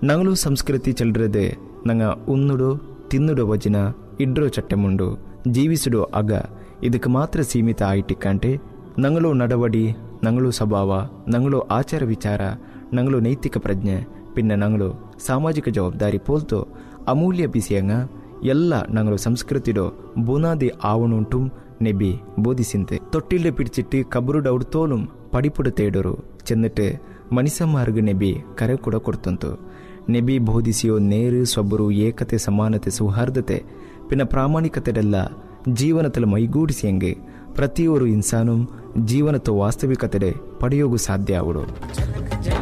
ನಂಗಳು ಸಂಸ್ಕೃತಿ ಚೆಲ್ರದೆ ನಂಗ ಉನ್ನುಡು ತಿನ್ನುಡು ವಚನ ಇಡ್ರೋ ಚಟ್ಟೆಮುಂಡು ಜೀವಿಸುಡು ಅಗ ಇದಕ್ಕೆ ಮಾತ್ರ ಸೀಮಿತ ಆಯ್ಟಿಕ್ಕಂಟೆ ನಂಗಳು ನಡವಡಿ ನಂಗಳು ಸ್ವಭಾವ ನಂಗಳು ಆಚಾರ ವಿಚಾರ ನಂಗಳು ನೈತಿಕ ಪ್ರಜ್ಞೆ ಪಿನ್ನ ನಂಗಳು ಸಾಮಾಜಿಕ ಜವಾಬ್ದಾರಿ ಪೋಲ್ತು ಅಮೂಲ್ಯ ಬಿಸಿಯಂಗ ಎಲ್ಲ ನಂಗಳು ಸಂಸ್ಕೃತಿಡೋ ಬುನಾದಿ ಆವಣುಂಟುಂ ನೆಬಿ ಬೋಧಿಸಿಂತೆ ತೊಟ್ಟಿಲ್ಡೆ ಪಿಡಿಚಿಟ್ಟು ಕಬರುಡ ಉಡ್ತೋಲುಂ ಪಡಿಪುಡ ತೇಡೋರು ಚೆಂದಿಟ್ಟು ಮನಿಸಮ್ಮಾರ್ಗು ನೆಬಿ ಕರೆ ಕೂಡ ಕೊಡ್ತಂತು ನೆಬಿ ಬೋಧಿಸಿಯೋ ನೇರು ಸೊಬ್ಬರು ಏಕತೆ ಸಮಾನತೆ ಸೌಹಾರ್ದತೆ ಪಿನ್ನ ಪ್ರಾಮಾಣಿಕತೆಡೆಲ್ಲ ಜೀವನದಲ್ಲಿ ಮೈಗೂಡಿಸಿಯಂಗೆ ಪ್ರತಿಯೊರು ಇನ್ಸಾನು ಜೀವನದ ವಾಸ್ತವಿಕತೆಡೆ ಪಡೆಯೋಗು ಸಾಧ್ಯ ಅವಡು